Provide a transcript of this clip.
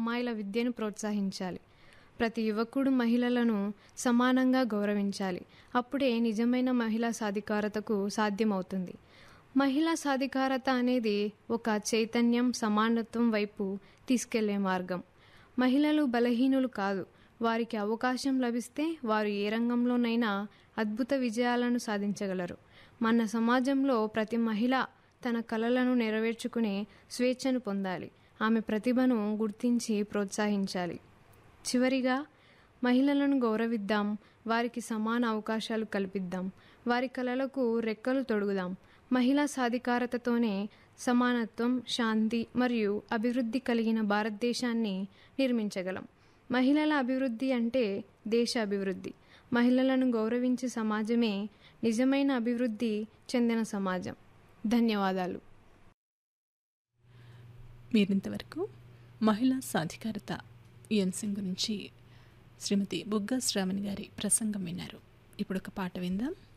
అమ్మాయిల విద్యను ప్రోత్సహించాలి ప్రతి యువకుడు మహిళలను సమానంగా గౌరవించాలి అప్పుడే నిజమైన మహిళా సాధికారతకు సాధ్యమవుతుంది మహిళా సాధికారత అనేది ఒక చైతన్యం సమానత్వం వైపు తీసుకెళ్లే మార్గం మహిళలు బలహీనులు కాదు వారికి అవకాశం లభిస్తే వారు ఏ రంగంలోనైనా అద్భుత విజయాలను సాధించగలరు మన సమాజంలో ప్రతి మహిళ తన కలలను నెరవేర్చుకునే స్వేచ్ఛను పొందాలి ఆమె ప్రతిభను గుర్తించి ప్రోత్సహించాలి చివరిగా మహిళలను గౌరవిద్దాం వారికి సమాన అవకాశాలు కల్పిద్దాం వారి కలలకు రెక్కలు తొడుగుదాం మహిళా సాధికారతతోనే సమానత్వం శాంతి మరియు అభివృద్ధి కలిగిన భారతదేశాన్ని నిర్మించగలం మహిళల అభివృద్ధి అంటే దేశ అభివృద్ధి మహిళలను గౌరవించే సమాజమే నిజమైన అభివృద్ధి చెందిన సమాజం ధన్యవాదాలు మీరింతవరకు మహిళా సాధికారత ఈ అంశం గురించి శ్రీమతి బుగ్గ శ్రావణి గారి ప్రసంగం విన్నారు ఇప్పుడు ఒక పాట విందాం